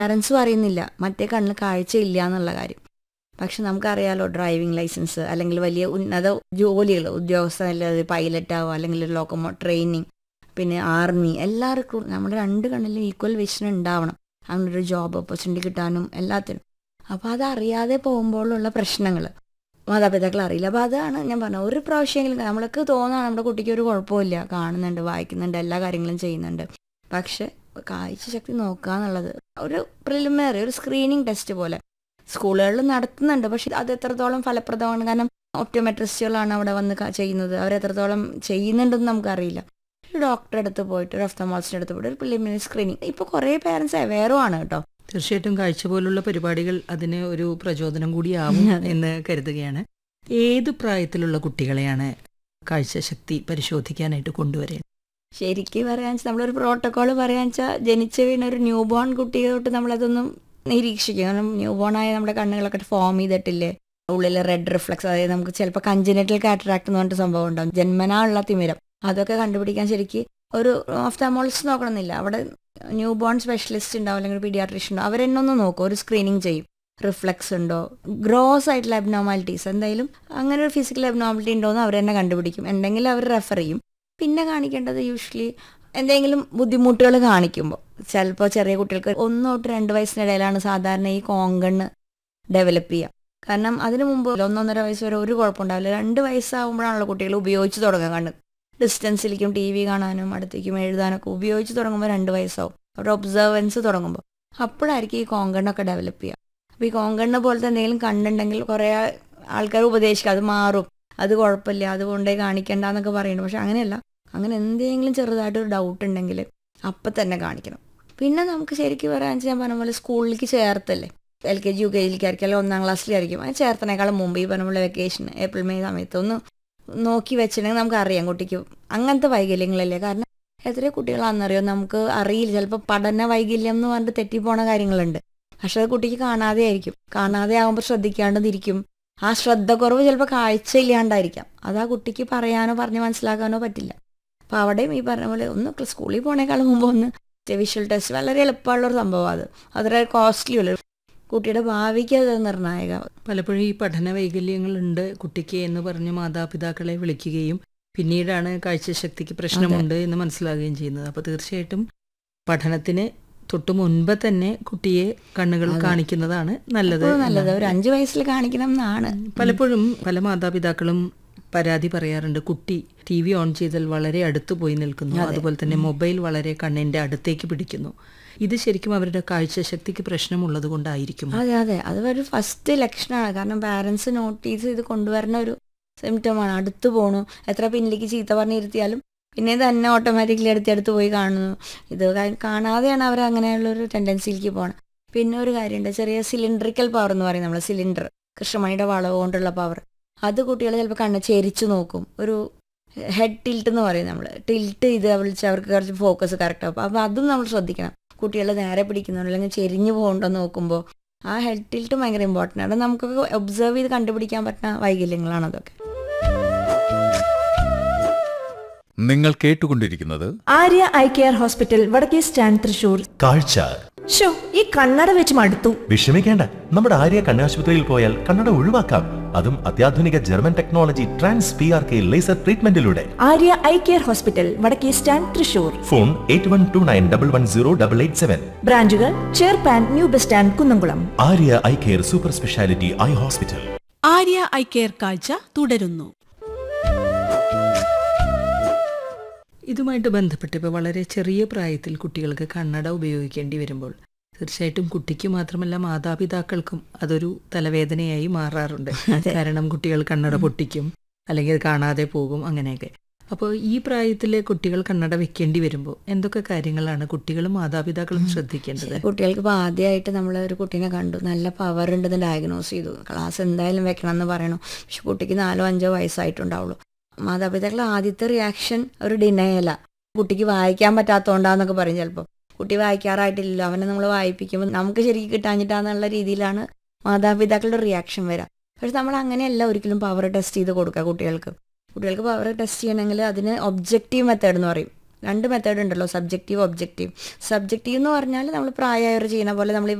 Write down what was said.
പാരൻസും അറിയുന്നില്ല മറ്റേ കണ്ണിൽ കാഴ്ചയില്ല എന്നുള്ള കാര്യം പക്ഷെ നമുക്കറിയാലോ ഡ്രൈവിംഗ് ലൈസൻസ് അല്ലെങ്കിൽ വലിയ ഉന്നത ജോലികൾ ഉദ്യോഗസ്ഥ അല്ലാതെ പൈലറ്റ് ആവുക അല്ലെങ്കിൽ ലോക്കമോ ട്രെയിനിങ് പിന്നെ ആർമി എല്ലാ റിക്രൂട്ട് നമ്മുടെ രണ്ട് കണ്ണിലും ഈക്വൽ വിഷൻ ഉണ്ടാവണം അങ്ങനെ ഒരു ജോബ് ഓപ്പർച്യൂണിറ്റി കിട്ടാനും എല്ലാത്തിനും അപ്പോൾ അതറിയാതെ പോകുമ്പോഴുള്ള പ്രശ്നങ്ങൾ മാതാപിതാക്കൾ അറിയില്ല അപ്പോൾ അതാണ് ഞാൻ പറഞ്ഞത് ഒരു പ്രാവശ്യമെങ്കിലും നമ്മൾക്ക് തോന്നാണ് നമ്മുടെ കുട്ടിക്ക് ഒരു കുഴപ്പമില്ല കാണുന്നുണ്ട് വായിക്കുന്നുണ്ട് എല്ലാ കാര്യങ്ങളും ചെയ്യുന്നുണ്ട് പക്ഷെ കാഴ്ച ശക്തി നോക്കുക എന്നുള്ളത് ഒരു പ്രിലിമിനറി ഒരു സ്ക്രീനിങ് ടെസ്റ്റ് പോലെ സ്കൂളുകളിൽ നടത്തുന്നുണ്ട് പക്ഷെ അത് എത്രത്തോളം ഫലപ്രദമാണ് കാരണം ഒപ്റ്റോമെട്രിസ്റ്റുകളാണ് അവിടെ വന്ന് ക- ചെയ്യുന്നത് അവരെത്രത്തോളം ചെയ്യുന്നുണ്ടെന്ന് നമുക്കറിയില്ല ഒരു ഡോക്ടറെ അടുത്ത് പോയിട്ട് ഒരു ഒഫ്തമോളജിൻ്റെ അടുത്ത് പോയിട്ട് ഒരു പ്രിലിമിനറി സ്ക്രീനിങ് ഇപ്പോൾ കുറേ പേരൻസ് അവെയറും ആണ് കേട്ടോ തീർച്ചയായിട്ടും കാഴ്ച പോലുള്ള പരിപാടികൾ അതിന് ഒരു പ്രചോദനം കൂടിയാവും എന്ന് കരുതുകയാണ് ഏത് പ്രായത്തിലുള്ള കുട്ടികളെയാണ് കാഴ്ചശക്തി പരിശോധിക്കാനായിട്ട് കൊണ്ടുവരേണ്ടത് ശരിക്കും പറയാന്ന് വെച്ചാൽ നമ്മളൊരു പ്രോട്ടോക്കോൾ പറയാന്ന് വെച്ചാൽ ജനിച്ച വീണ ഒരു ന്യൂ ബോൺ കുട്ടിയെ തൊട്ട് നമ്മളതൊന്നും നിരീക്ഷിക്കും കാരണം ന്യൂ ബോൺ ആയ നമ്മുടെ കണ്ണുകളൊക്കെ ഫോം ചെയ്തിട്ടില്ലേ ഉള്ളിൽ റെഡ് റിഫ്ലക്സ് അതായത് നമുക്ക് ചിലപ്പോൾ കഞ്ചിനറ്റൽ കാറ്ററാക്ട് എന്ന് പറഞ്ഞിട്ട് സംഭവം ഉണ്ടാവും ജന്മനാ ഉള്ള തിമിരം അതൊക്കെ കണ്ടുപിടിക്കാൻ ശരിക്ക് ഒരു ഓഫ്താമോളജിസ്റ്റ് നോക്കണമെന്നില്ല അവിടെ ന്യൂ ബോൺ സ്പെഷ്യലിസ്റ്റ് ഉണ്ടാവും അല്ലെങ്കിൽ പീഡിയാട്രിഷ്യൻ ഉണ്ടാവും അവരെന്നെ ഒന്ന് നോക്കും ഒരു സ്ക്രീനിങ് ചെയ്യും റിഫ്ലക്സ് ഉണ്ടോ ഗ്രോസ് ആയിട്ടുള്ള അബ്നോമാലിറ്റീസ് എന്തായാലും അങ്ങനെ ഒരു ഫിസിക്കൽ അബ്നോമാലിറ്റി ഉണ്ടോ എന്ന് അവർ തന്നെ കണ്ടുപിടിക്കും ഉണ്ടെങ്കിൽ അവർ റെഫർ ചെയ്യും പിന്നെ കാണിക്കേണ്ടത് യൂഷ്വലി എന്തെങ്കിലും ബുദ്ധിമുട്ടുകൾ കാണിക്കുമ്പോൾ ചിലപ്പോൾ ചെറിയ കുട്ടികൾക്ക് ഒന്ന് തൊട്ട് രണ്ട് വയസ്സിനിടയിലാണ് സാധാരണ ഈ കോങ്കണ്ണ് ഡെവലപ്പ് ചെയ്യുക കാരണം അതിനു മുമ്പ് ഒന്നൊന്നര വയസ്സ് വരെ ഒരു കുഴപ്പമുണ്ടാവില്ല രണ്ട് വയസ്സാകുമ്പോഴാണല്ലോ കുട്ടികൾ ഉപയോഗിച്ച് തുടങ്ങുക കണ്ണ് ഡിസ്റ്റൻസിലേക്കും ടി വി കാണാനും അടുത്തേക്കും എഴുതാനൊക്കെ ഉപയോഗിച്ച് തുടങ്ങുമ്പോൾ രണ്ട് വയസ്സാവും അവരുടെ ഒബ്സർവൻസ് തുടങ്ങുമ്പോൾ അപ്പോഴായിരിക്കും ഈ കോങ്കണ്ണൊക്കെ ഡെവലപ്പ് ചെയ്യുക അപ്പോൾ ഈ കോങ്കണ്ണ് പോലത്തെ എന്തെങ്കിലും കണ്ടുണ്ടെങ്കിൽ കുറേ ആൾക്കാർ ഉപദേശിക്കും അത് മാറും അത് കുഴപ്പമില്ല അത് കൊണ്ടേ കാണിക്കണ്ട എന്നൊക്കെ പറയുന്നു പക്ഷെ അങ്ങനെയല്ല അങ്ങനെ എന്തെങ്കിലും ചെറുതായിട്ടൊരു ഡൗട്ട് ഉണ്ടെങ്കിൽ അപ്പം തന്നെ കാണിക്കണം പിന്നെ നമുക്ക് ശരിക്കും പറയാൻ ഞാൻ പറഞ്ഞ പോലെ സ്കൂളിലേക്ക് ചേർത്തല്ലേ L K G U K ജിയിലേക്കായിരിക്കും അല്ലെങ്കിൽ ഒന്നാം ക്ലാസ്സിലായിരിക്കും അത് ചേർത്തനേക്കാളും മുമ്പ് ഈ പറഞ്ഞ പോലെ വെക്കേഷൻ ഏപ്രിൽ മെയ് സമയത്ത് ഒന്ന് നോക്കി വെച്ചിട്ടുണ്ടെങ്കിൽ നമുക്ക് അറിയാം കുട്ടിക്ക് അങ്ങനത്തെ വൈകല്യങ്ങളല്ലേ കാരണം എത്രയോ കുട്ടികളാണെന്നറിയോ നമുക്ക് അറിയില്ല ചിലപ്പോൾ പഠന വൈകല്യം എന്ന് പറഞ്ഞിട്ട് തെറ്റിപ്പോണ കാര്യങ്ങളുണ്ട് പക്ഷെ അത് കുട്ടിക്ക് കാണാതെ ആയിരിക്കും കാണാതെ ആകുമ്പോൾ ശ്രദ്ധിക്കാണ്ടതിരിക്കും ആ ശ്രദ്ധ കുറവ് ചിലപ്പോൾ കാഴ്ച ഇല്ലാണ്ടായിരിക്കാം അത് ആ കുട്ടിക്ക് പറയാനോ പറഞ്ഞ് മനസ്സിലാക്കാനോ പറ്റില്ല അപ്പോൾ അവിടെയും ഈ പറഞ്ഞ പോലെ ഒന്ന് സ്കൂളിൽ പോണേക്കാളും മുമ്പ് ഒന്ന് വിഷ്വൽ ടെസ്റ്റ് വളരെ എളുപ്പമുള്ളൊരു സംഭവം അത് അത്ര കോസ്റ്റ്ലി അല്ല കുട്ടിയുടെ ഭാവിക്ക് അത് നിർണായക പലപ്പോഴും ഈ പഠന വൈകല്യങ്ങളുണ്ട് കുട്ടിക്ക് എന്ന് പറഞ്ഞ് മാതാപിതാക്കളെ വിളിക്കുകയും പിന്നീടാണ് കാഴ്ചശക്തിക്ക് പ്രശ്നമുണ്ട് എന്ന് മനസ്സിലാകുകയും ചെയ്യുന്നത് അപ്പോൾ തീർച്ചയായിട്ടും പഠനത്തിന് തൊട്ടു മുൻപ് തന്നെ കുട്ടിയെ കണ്ണുകൾ കാണിക്കുന്നതാണ് നല്ലത് എപ്പോഴും നല്ലത് എന്നാണ്. ഒരു അഞ്ച് വയസ്സിൽ കാണിക്കണം എന്നാണ് പലപ്പോഴും പല മാതാപിതാക്കളും പരാതി പറയാറുണ്ട് കുട്ടി ടി വി ഓൺ ചെയ്താൽ വളരെ അടുത്ത് പോയി നിൽക്കുന്നു അതുപോലെ തന്നെ മൊബൈൽ വളരെ കണ്ണിന്റെ അടുത്തേക്ക് പിടിക്കുന്നു ഇത് ശരിക്കും അവരുടെ കാഴ്ചശക്തിക്ക് പ്രശ്നമുള്ളത് കൊണ്ടായിരിക്കും അതെ അതെ അത് ഒരു ഫസ്റ്റ് ലക്ഷണമാണ് കാരണം പാരൻസ് നോട്ടീസ് ചെയ്ത് കൊണ്ടുവരുന്ന ഒരു സിംറ്റമാണ് അടുത്ത് പോണു എത്ര പിന്നിലേക്ക് ചീത്ത പറഞ്ഞിരുത്തിയാലും പിന്നെ തന്നെ ഓട്ടോമാറ്റിക്കലി അടുത്തടുത്ത് പോയി കാണുന്നു ഇത് കാ- കാണാതെയാണ് അവർ അങ്ങനെയുള്ളൊരു ടെൻഡൻസിയിലേക്ക് പോകണം പിന്നെ ഒരു കാര്യമുണ്ട് ചെറിയ സിലിണ്ടറിക്കൽ പവർ എന്ന് പറയും നമ്മൾ സിലിണ്ടർ കൃഷ്ണമണിയുടെ വളവ് കൊണ്ടുള്ള പവർ അത് കുട്ടികൾ ചിലപ്പോൾ കണ്ണ് ചെരിച്ചു നോക്കും ഒരു ഹെഡ് ടിൽട്ട് എന്ന് പറയും നമ്മൾ ടിൽട്ട് ചെയ്ത് വിളിച്ച് അവർക്ക് കുറച്ച് ഫോക്കസ് കറക്റ്റ് ആവും അപ്പോൾ അതും നമ്മൾ ശ്രദ്ധിക്കണം കുട്ടികൾ നേരെ പിടിക്കുന്നുണ്ടോ അല്ലെങ്കിൽ ചെരിഞ്ഞു പോകണ്ടോ നോക്കുമ്പോൾ ആ ഹെഡ് ടിൽട്ട് ഭയങ്കര ഇമ്പോർട്ടൻ്റ് ആണ് നമുക്കൊക്കെ ഒബ്സർവ് ചെയ്ത് കണ്ടുപിടിക്കാൻ പറ്റുന്ന വൈകല്യങ്ങളാണ് അതൊക്കെ നിങ്ങൾ കേട്ടുകൊണ്ടിരിക്കുന്നത് ആര്യ ഐ കെയർ ഹോസ്പിറ്റൽ വടക്കേ സ്റ്റാൻഡ് തൃശൂർ കാഴ്ച ഷോ ഈ കണ്ണട വെച്ച് മടുത്തു വിഷമിക്കേണ്ട നമ്മുടെ ആര്യ കണ്ണാശുപത്രിയിൽ പോയാൽ കണ്ണട ഒഴിവാക്കാം അതും അത്യാധുനിക German technology trans P R K laser ട്രീറ്റ്മെന്റിലൂടെ ആര്യ ഐ കെയർ ഹോസ്പിറ്റൽ വടക്കേ stand Thrissur phone eight one two nine double one zero double eight seven ബ്രാഞ്ചുകൾ ചേർപ്പാൻ new bus stand Kunnamkulam Arya eye care super speciality eye hospital Arya eye care കാഴ്ച തുടരുന്നു ഇതുമായിട്ട് ബന്ധപ്പെട്ട് ഇപ്പോൾ വളരെ ചെറിയ പ്രായത്തിൽ കുട്ടികൾക്ക് കണ്ണട ഉപയോഗിക്കേണ്ടി വരുമ്പോൾ തീർച്ചയായിട്ടും കുട്ടിക്ക് മാത്രമല്ല മാതാപിതാക്കൾക്കും അതൊരു തലവേദനയായി മാറാറുണ്ട് കാരണം കുട്ടികൾ കണ്ണട പൊട്ടിക്കും അല്ലെങ്കിൽ അത് കാണാതെ പോകും അങ്ങനെയൊക്കെ അപ്പോൾ ഈ പ്രായത്തിലെ കുട്ടികൾ കണ്ണട വെക്കേണ്ടി വരുമ്പോൾ എന്തൊക്കെ കാര്യങ്ങളാണ് കുട്ടികളും മാതാപിതാക്കളും ശ്രദ്ധിക്കേണ്ടത് കുട്ടികൾക്ക് ഇപ്പോൾ ആദ്യമായിട്ട് നമ്മൾ ഒരു കുട്ടീനെ കണ്ടു നല്ല പവർ ഉണ്ടെന്ന് ഡയഗ്നോസ് ചെയ്തു ക്ലാസ് എന്തായാലും വെക്കണം എന്ന് പറയണു പക്ഷെ കുട്ടിക്ക് നാലോ അഞ്ചോ വയസ്സായിട്ടുണ്ടാവുള്ളൂ മാതാപിതാക്കൾ ആദ്യത്തെ റിയാക്ഷൻ ഒരു ഡിനയല കുട്ടിക്ക് വായിക്കാൻ പറ്റാത്തതുകൊണ്ടാന്നൊക്കെ പറയും ചിലപ്പോൾ കുട്ടി വായിക്കാറായിട്ടില്ലല്ലോ അവനെ നമ്മൾ വായിപ്പിക്കുമ്പോൾ നമുക്ക് ശരിക്കും കിട്ടാഞ്ഞിട്ടാന്നുള്ള രീതിയിലാണ് മാതാപിതാക്കളുടെ റിയാക്ഷൻ വരാം പക്ഷെ നമ്മൾ അങ്ങനെയല്ല ഒരിക്കലും പവർ ടെസ്റ്റ് ചെയ്ത് കൊടുക്കുക കുട്ടികൾക്ക് കുട്ടികൾക്ക് പവർ ടെസ്റ്റ് ചെയ്യണമെങ്കിൽ അതിന് ഒബ്ജക്റ്റീവ് മെത്തേഡ് എന്ന് പറയും രണ്ട് മെത്തേഡ് ഉണ്ടല്ലോ സബ്ജക്റ്റീവ് ഒബ്ജക്റ്റീവ് സബ്ജക്റ്റീവ് എന്ന് പറഞ്ഞാൽ നമ്മൾ പ്രായമായവർ ചെയ്യുന്ന പോലെ നമ്മൾ